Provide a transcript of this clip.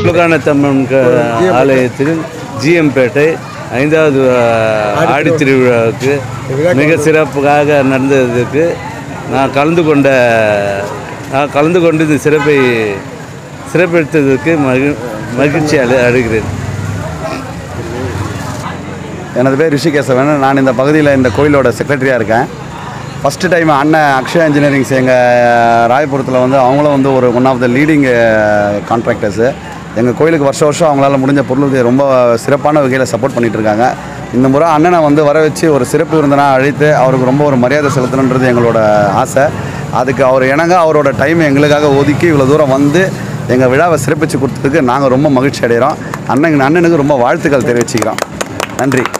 துலுக்கானத்தம்மன் க- ஆலயத்தில் ஜிஎம்பேட்டை ஐந்தாவது அஹ், ஆடி திருவிழாவுக்கு மிக சிறப்பாக நடந்ததுக்கு நான் கலந்து கொண்ட நான் கலந்து கொண்டு இந்த சிறப்பை சிறப்பெடுத்ததற்கு மகிழ் மகிழ்ச்சி அடை அடைகிறேன் எனது பேர் ரிஷிகேசவன் நான் இந்த பகுதியில் இந்த கோயிலோட செக்ரட்டரியாக இருக்கேன் ஃபஸ்ட்டு டைம் அண்ணன் அக்ஷயா இன்ஜினியரிங்ஸ் எங்கள் ராயபுரத்தில் வந்து அவங்களும் வந்து ஒரு one of the leading contractors எங்கள் கோயிலுக்கு வருஷம் வருஷம் அவங்களால முடிஞ்ச பொருளுக்கு ரொம்ப சிறப்பான வகையில் சப்போர்ட் பண்ணிட்டு இருக்காங்க இந்த முறை அண்ணனை வந்து வர வச்சு ஒரு சிறப்பு விருந்தினாக அழைத்து அவருக்கு ரொம்ப ஒரு மரியாதை செலுத்தணுன்றது எங்களோட ஆசை அதுக்கு அவர் இணங்க அவரோட டைம் எங்களுக்காக ஒதுக்கி இவ்வளோ தூரம் வந்து எங்கள் விழாவை சிறப்பித்து கொடுத்ததுக்கு நாங்கள் ரொம்ப மகிழ்ச்சி அடைகிறோம் அண்ணன் அண்ணனுக்கு ரொம்ப வாழ்த்துக்கள் தெரிவிச்சுக்கிறோம் நன்றி